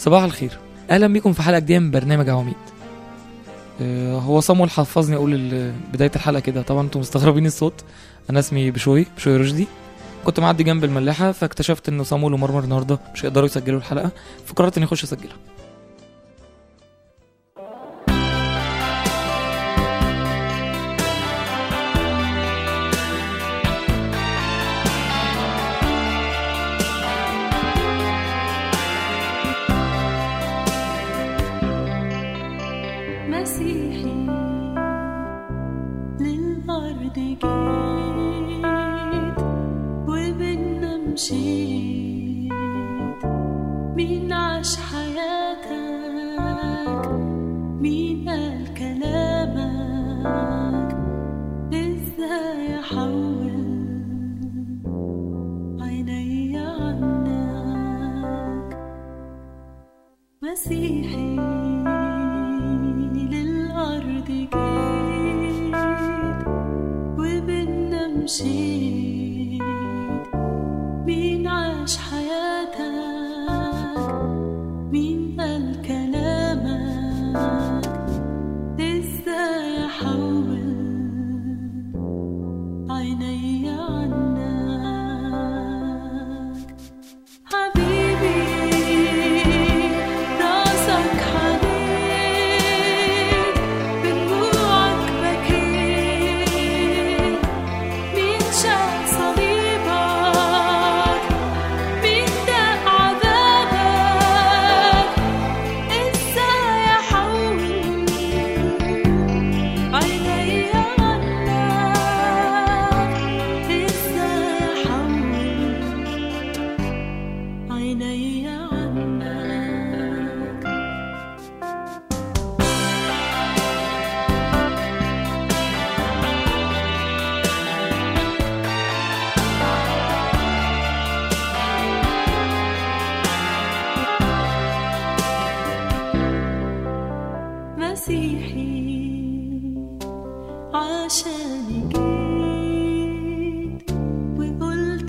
صباح الخير اهلا بيكم في حلقه جديده من برنامج عواميد آه، هو صامول حفظني اقول ال- بدايه الحلقه كده طبعا انتم مستغربين الصوت انا اسمي بشوي بشوي رشدي كنت معدي جنب الملاحه فاكتشفت انه صامول ومرمر النهارده مش هيقدروا يسجلوا الحلقه فقررت اني اخش اسجلها مسيحي للأرض جيت وبينا مشيت مين عاش حياتك مين قال كلامك ازاي احول عيني عنك مسيحي للأرض جيت وبينا مشيت مين عاش حياتك مين قال كلامك ازاي احول عيني عنك حبيبي راسك حنين بدموعك بكيت مين شاف صليبك مين داق عذابك ازاي احول عيني عنك ازاي احول عيني عنك مسيحي عشان جيت وقلت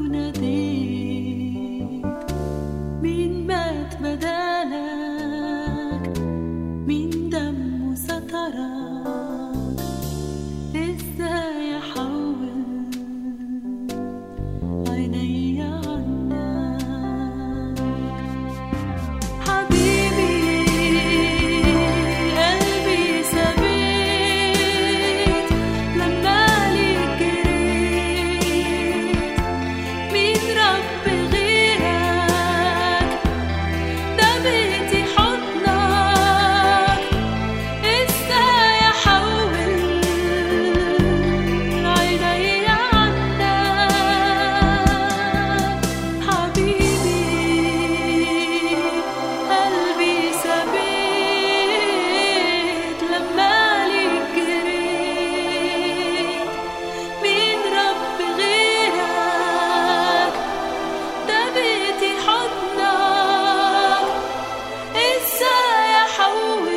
وناديت مين مات بدالك مين دمه سترك ازاي احول عيني عنك حبيبي قلبي سبيت لما ليك جريت مين رب غيرك ده بيتي حضنك ازاي احول عيني عنك حبيبي قلبي سبيت لما ليك جريت مين رب غيرك ده بيتي حضنك ازاي احول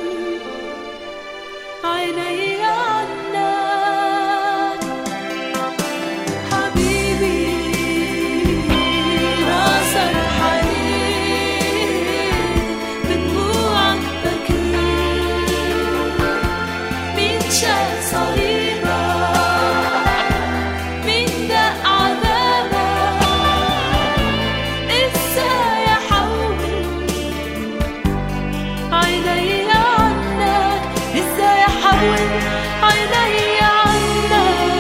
عيني عنك حبيبي راسك حنين بدموعك بكيت مين شاف صليبك مين داق عذابك ازاي احول عيني عنك ازاي احول عيني عنك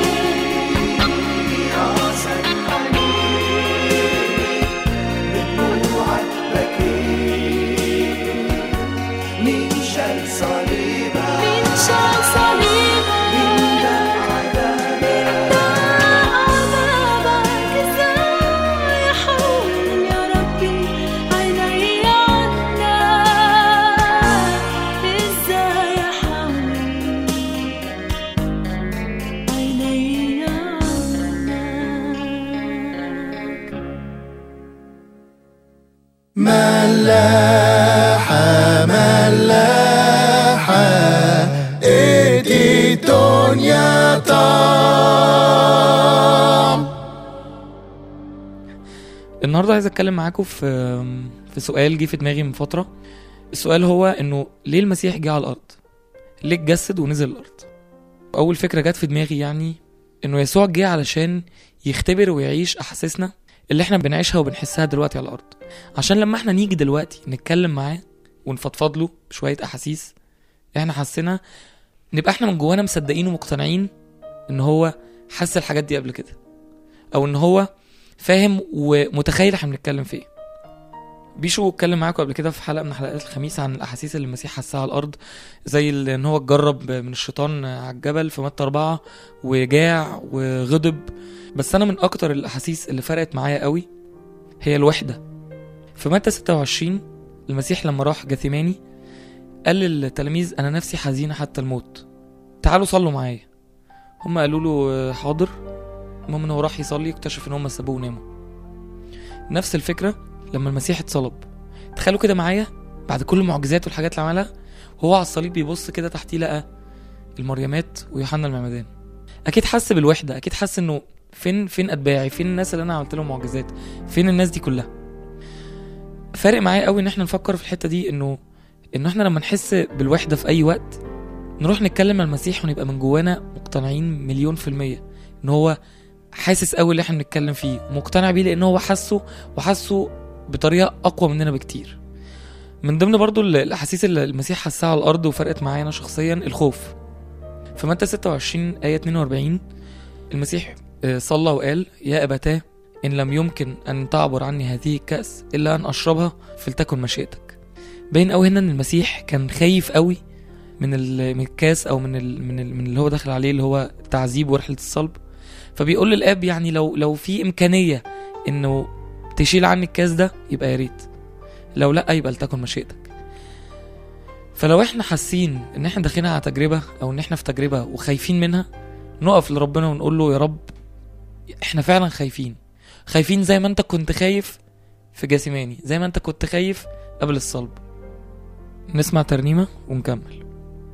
راسك بدموعك بكيت مين شال صليبك مين شال صليبك عذابك عذابك ازاي احول يا ربي عيني عنك ازاي احول عيني عنك ملاحة ملاحة ايدي دنيا طعم النهارده عايز اتكلم معاكم في في سؤال جه في دماغي من فتره السؤال هو انه ليه المسيح جه على الارض ليه اتجسد ونزل الارض اول فكره جت في دماغي يعني انه يسوع جه علشان يختبر ويعيش احاسيسنا اللي احنا بنعيشها وبنحسها دلوقتي على الارض عشان لما احنا نيجي دلوقتي نتكلم معاه ونفضفض له بشويه احاسيس احنا حاسينها نبقى احنا من جوانا مصدقين ومقتنعين ان هو حس الحاجات دي قبل كده او ان هو فاهم ومتخيل احنا بنتكلم في ايه بيشو اتكلم معاكم قبل كده في حلقه من حلقات الخميس عن الاحاسيس اللي المسيح حسها على الارض زي ال- ان هو اتجرب من الشيطان على الجبل في متى أربعة وجاع وغضب بس انا من اكتر الاحاسيس اللي فرقت معايا قوي هي الوحده في متى 26 المسيح لما راح جثيماني قال للتلاميذ انا نفسي حزينه حتى الموت تعالوا صلوا معايا هم قالوا له "آه، حاضر المهم ان هو راح يصلي اكتشف ان هم سابوه وناموا نفس الفكره لما المسيح اتصلب تخيلوا كده معايا بعد كل المعجزات والحاجات اللي عملها وهو على الصليب بيبص كده تحتيه لقى المريمات ويوحنا المعمدان اكيد حس بالوحده اكيد حس انه فين فين اتباعي فين الناس اللي انا عملت لهم معجزات فين الناس دي كلها فارق معايا قوي ان احنا نفكر في الحته دي انه ان احنا لما نحس بالوحده في اي وقت نروح نتكلم مع المسيح ونبقى من جوانا مقتنعين مليون في المية ان هو حاسس قوي اللي احنا بنتكلم فيه ومقتنع بيه لان هو حاسه وحاسه بطريقه اقوى مننا بكتير من ضمن برضو ال- الاحاسيس اللي المسيح حسها على الارض وفرقت معايا انا شخصيا الخوف في متى 26 ايه 42 المسيح آه، صلى وقال يا ابتاه ان لم يمكن ان تعبر عني هذه الكاس الا ان اشربها فلتكن مشيئتك باين قوي هنا ان المسيح كان خايف قوي من ال- من الكاس او من ال من, ال من اللي هو داخل عليه اللي هو التعذيب ورحله الصلب فبيقول للاب يعني لو لو في امكانيه انه تشيل عني الكاس ده يبقى يا ريت لو لا يبقى لتكن مشيئتك فلو احنا حاسين ان احنا داخلين على تجربه او ان احنا في تجربه وخايفين منها نقف لربنا ونقول له يا رب احنا فعلا خايفين خايفين زي ما انت كنت خايف في جاسماني زي ما انت كنت خايف قبل الصلب نسمع ترنيمه ونكمل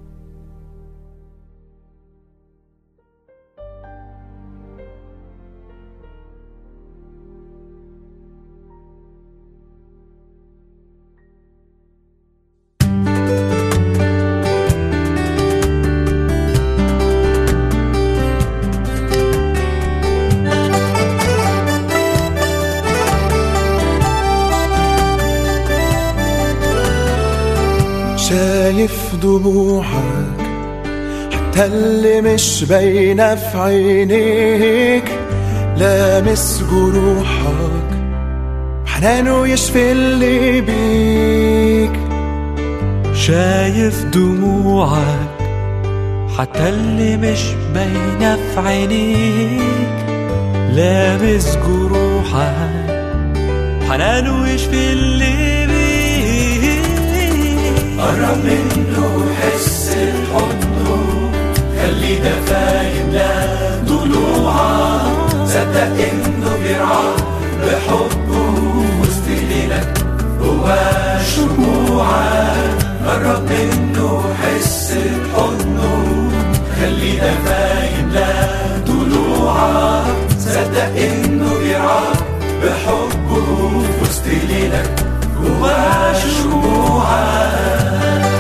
شايف دموعك حتى اللي مش باينة في عينيك لامس جروحك حنانه يشفي اللي بيك شايف دموعك حتى اللي مش باينة في عينيك لامس جروحك حنانه يشفي اللي بيك قرب منه حس بحضنه خلي ده فاهم لا ضلوعك صدق انه بيرعاك بحبه وسط ليلك هو شموعك قرب منه حس بحضنه خلي ده فاهم لا ضلوعك صدق انه بيرعاك بحبه وسط ليلك هو شموعك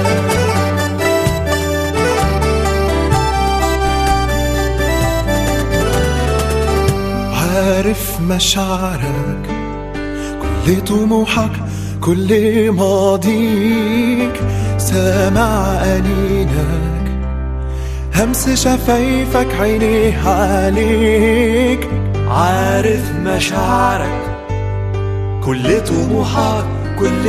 عارف مشاعرك كل طموحك كل ماضيك سامع أنينك همس شفايفك عينيه عليك عارف مشاعرك كل طموحك كل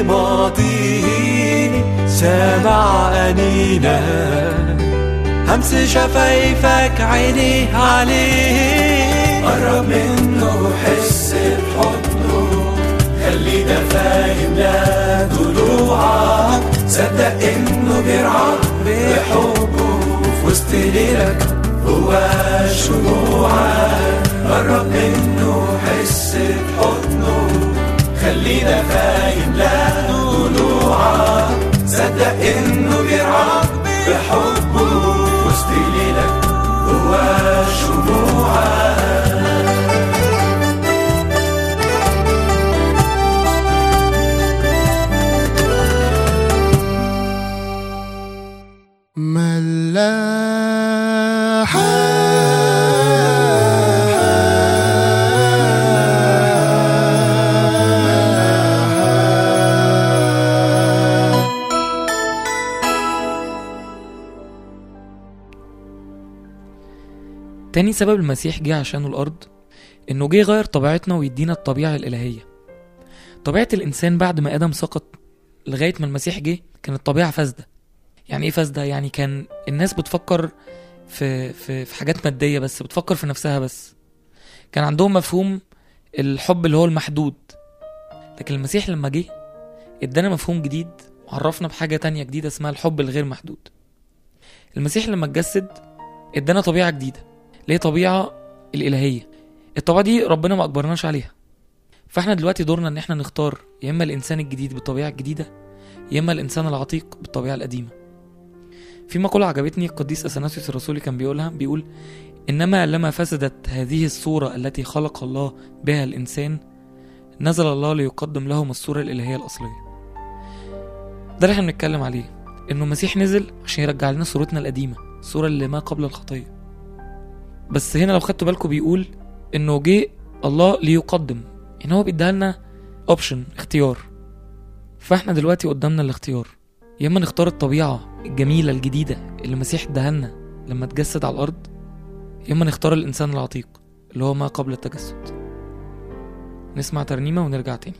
ماضيك سامع أنينك همس شفايفك عينيه عليك قرب منه حس بحضنه خلي ده فاهم لا ضلوعك صدق انه بيرعاك بحبه في وسط ليلك هو شموعك قرب منه حس بحضنه خلي ده فاهم لا ضلوعك صدق انه بيرعاك بحبه في وسط ليلك هو شموعك ملاحة تاني سبب المسيح جه عشانه الأرض إنه جه يغير طبيعتنا ويدينا الطبيعة الإلهية طبيعة الإنسان بعد ما آدم سقط لغاية ما المسيح جه كانت طبيعة فاسدة يعني إيه فاسدة؟ يعني كان الناس بتفكر في في في حاجات مادية بس بتفكر في نفسها بس كان عندهم مفهوم الحب اللي هو المحدود لكن المسيح لما جه ادانا مفهوم جديد وعرفنا بحاجة تانية جديدة اسمها الحب الغير محدود المسيح لما اتجسد ادانا طبيعة جديدة اللي هي طبيعة الإلهية الطبيعة دي ربنا ما أجبرناش عليها فاحنا دلوقتي دورنا ان احنا نختار يا اما الانسان الجديد بالطبيعة الجديدة يا اما الانسان العتيق بالطبيعة القديمة في مقولة عجبتني القديس اثناسيوس الرسولي كان بيقولها بيقول انما لما فسدت هذه الصورة التي خلق الله بها الانسان نزل الله ليقدم لهم الصورة الالهية الاصلية ده اللي احنا بنتكلم عليه انه المسيح نزل عشان يرجع لنا صورتنا القديمة الصورة اللي ما قبل الخطية بس هنا لو خدتوا بالكم بيقول انه جه الله ليقدم يعني هو بيديها لنا اوبشن اختيار فاحنا دلوقتي قدامنا الاختيار يا اما نختار الطبيعه الجميله الجديده اللي المسيح اداها لنا لما اتجسد على الارض يا اما نختار الانسان العتيق اللي هو ما قبل التجسد نسمع ترنيمه ونرجع تاني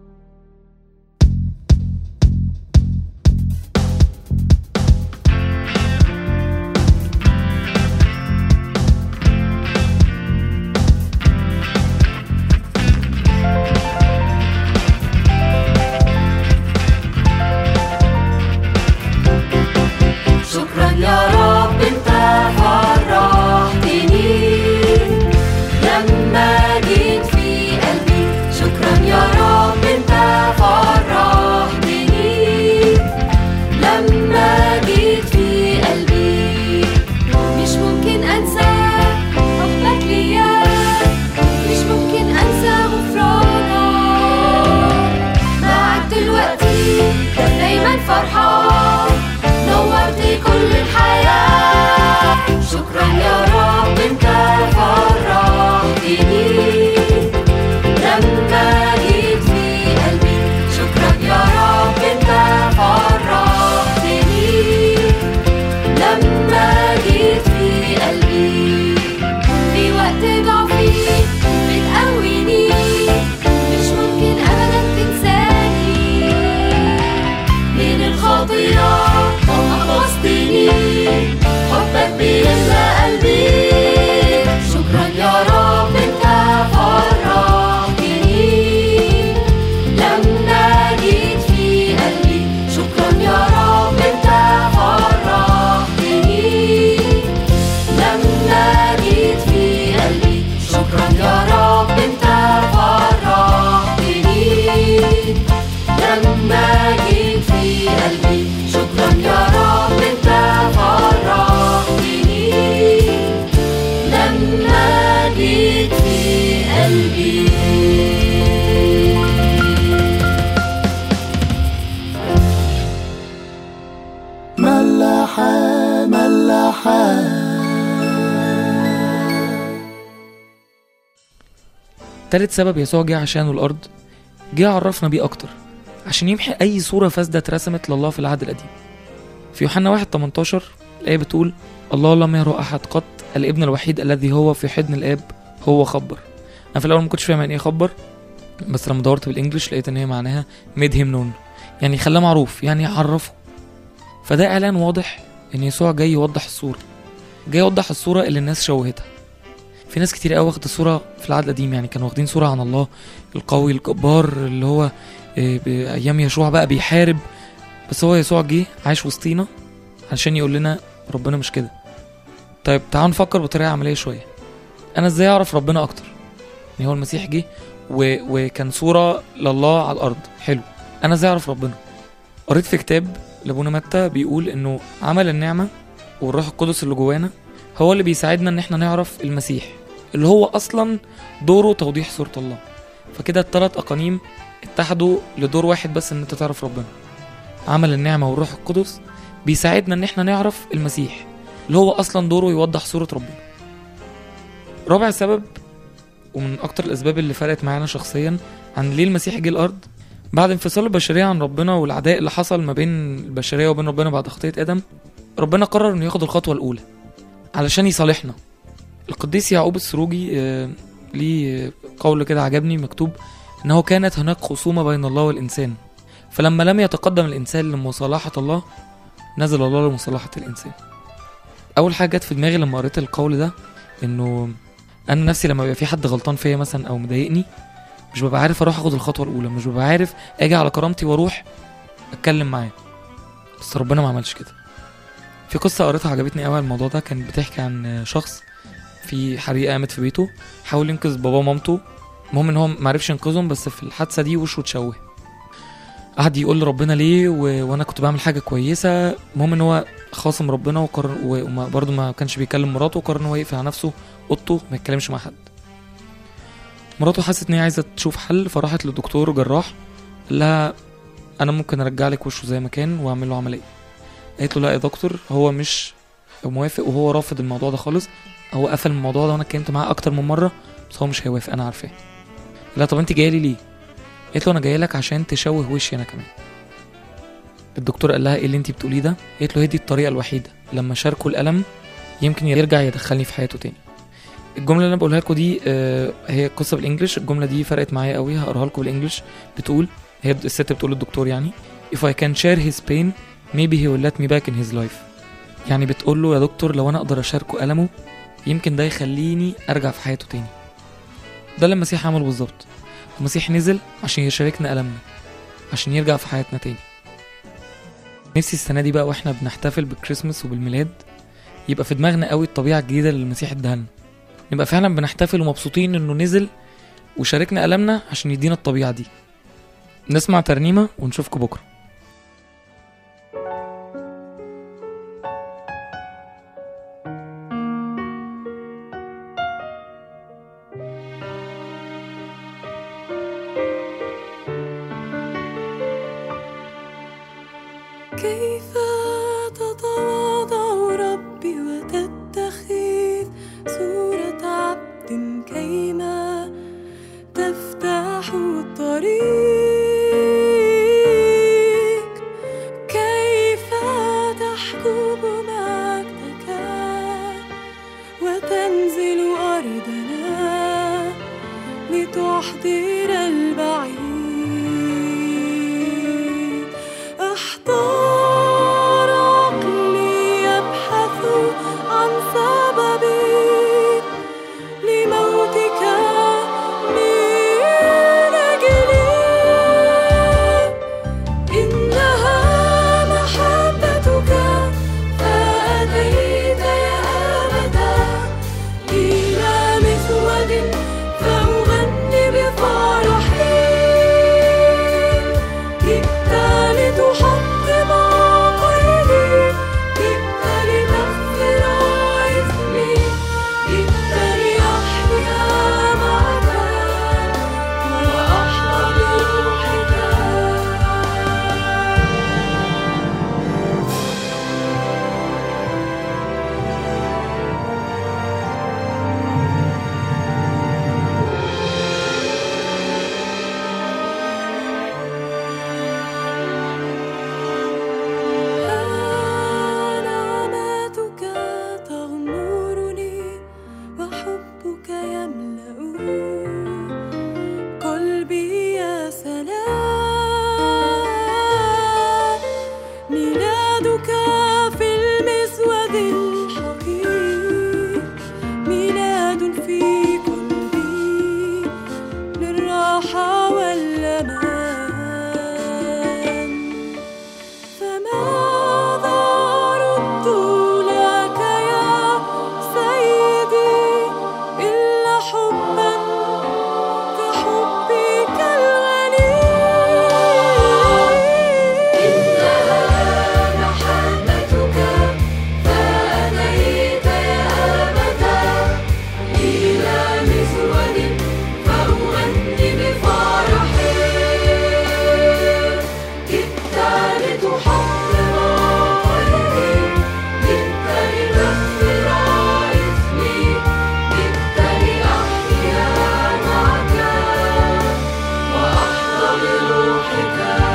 شكرا يا رب انت فرحتني لما جيت في قلبي شكرا يا رب انت فرحتني لما جيت في قلبي مش ممكن انسى حبك ليا مش ممكن انسى غفرانك معاك دلوقتي دايما فرحان نورت كل الحياة شكرا يا رب انت فرحتني لما جيت في قلبي شكرا يا رب انت فرحتني لما جيت في قلبي في وقت ضعفي بتقويني مش ممكن ابدا تنساني من الخطيئة أخلصتني حبك بيملى قلبي شكرا يا رب انت فرحتني لما جيت في قلبي شكرا يا رب انت فرحتني لما جيت في قلبي شكرا يا رب انت فرحتني لما جيت في قلبي شكرا يا رب انت فرحتني لما جيت في قلبي ملاحة ملاحة تالت سبب يسوع جه عشانه الأرض جه عرفنا بيه أكتر عشان يمحي أي صورة فاسدة اترسمت لله في العهد القديم في يوحنا 1 18 الآية بتقول الله لم يرى أحد قط الابن الوحيد الذي هو في حضن الآب هو خبر أنا في الأول ما كنتش فاهم يعني إيه خبر بس لما دورت بالإنجلش لقيت إن هي معناها made him known يعني خلاه معروف يعني عرفه فده إعلان واضح إن يسوع جاي يوضح الصورة جاي يوضح الصورة اللي الناس شوهتها في ناس كتير قوي واخدة صورة في العهد القديم يعني كانوا واخدين صورة عن الله القوي الجبار اللي هو آه، بأيام يشوع بقى بيحارب بس هو يسوع جه عايش وسطينا علشان يقول لنا ربنا مش كده طيب تعالوا نفكر بطريقة عملية شوية أنا إزاي أعرف ربنا أكتر يعني هو المسيح جه و... وكان صورة لله على الأرض حلو أنا إزاي أعرف ربنا قريت في كتاب لابونا متى بيقول إنه عمل النعمة والروح القدس اللي جوانا هو اللي بيساعدنا إن إحنا نعرف المسيح اللي هو أصلا دوره توضيح صورة الله فكده التلات أقانيم اتحدوا لدور واحد بس إن أنت تعرف ربنا عمل النعمة والروح القدس بيساعدنا إن إحنا نعرف المسيح اللي هو اصلا دوره يوضح صوره ربنا رابع سبب ومن اكتر الاسباب اللي فرقت معانا شخصيا عن ليه المسيح جه الارض بعد انفصال البشريه عن ربنا والعداء اللي حصل ما بين البشريه وبين ربنا بعد خطيه ادم ربنا قرر انه ياخد الخطوه الاولى علشان يصالحنا القديس يعقوب السروجي آه، ليه قول كده عجبني مكتوب انه كانت هناك خصومه بين الله والانسان فلما لم يتقدم الانسان لمصالحه الله نزل الله لمصالحه الانسان اول حاجه جت في دماغي لما قريت القول ده انه انا نفسي لما بيبقى في حد غلطان فيا مثلا او مضايقني مش ببقى عارف اروح اخد الخطوه الاولى مش ببقى عارف اجي على كرامتي واروح اتكلم معاه بس ربنا ما عملش كده في قصه قريتها عجبتني قوي على الموضوع ده كانت بتحكي عن شخص في حريقه قامت في بيته حاول ينقذ باباه ومامته المهم ان هو معرفش ينقذهم بس في الحادثه دي وشه اتشوه قعد يقول لربنا ليه و... وانا كنت بعمل حاجه كويسه المهم ان هو خاصم ربنا وقرر و- وبرضه ما كانش بيكلم مراته وقرر ان هو يقفل على نفسه اوضته ما يتكلمش مع حد مراته حست ان هي عايزه تشوف حل فراحت للدكتور جراح قال لها انا ممكن ارجع لك وشه زي ما كان واعمل له عمليه قالت له لا يا دكتور هو مش موافق وهو رافض الموضوع ده خالص هو قفل الموضوع ده وانا اتكلمت معاه اكتر من مره بس هو مش هيوافق انا عارفاه لا طب انت جايه لي ليه قالت له انا جايه لك عشان تشوه وشي انا كمان الدكتور قال لها ايه اللي انت بتقوليه ده قالت له هي دي الطريقه الوحيده لما شاركه الالم يمكن يرجع يدخلني في حياته تاني الجمله اللي انا بقولها لكم دي آه، هي قصه بالانجلش الجمله دي فرقت معايا قوي هقراها لكم بالانجلش بتقول هي الست بتقول للدكتور يعني if I can share his pain maybe he will let me back in his life يعني بتقول له يا دكتور لو انا اقدر اشاركه المه يمكن ده يخليني ارجع في حياته تاني ده اللي المسيح عمله بالظبط المسيح نزل عشان يشاركنا ألمنا عشان يرجع في حياتنا تاني نفسي السنة دي بقى واحنا بنحتفل بالكريسماس وبالميلاد يبقى في دماغنا قوي الطبيعة الجديدة اللي المسيح ادهلنا نبقى فعلا بنحتفل ومبسوطين انه نزل وشاركنا ألمنا عشان يدينا الطبيعة دي نسمع ترنيمة ونشوفكم بكرة كيف تتواضع ربي وتتخذ صورة عبد كيما تفتح الطريق كيف تحكم مجدك وتنزل أرضنا لتحضر البعيد احضر روحك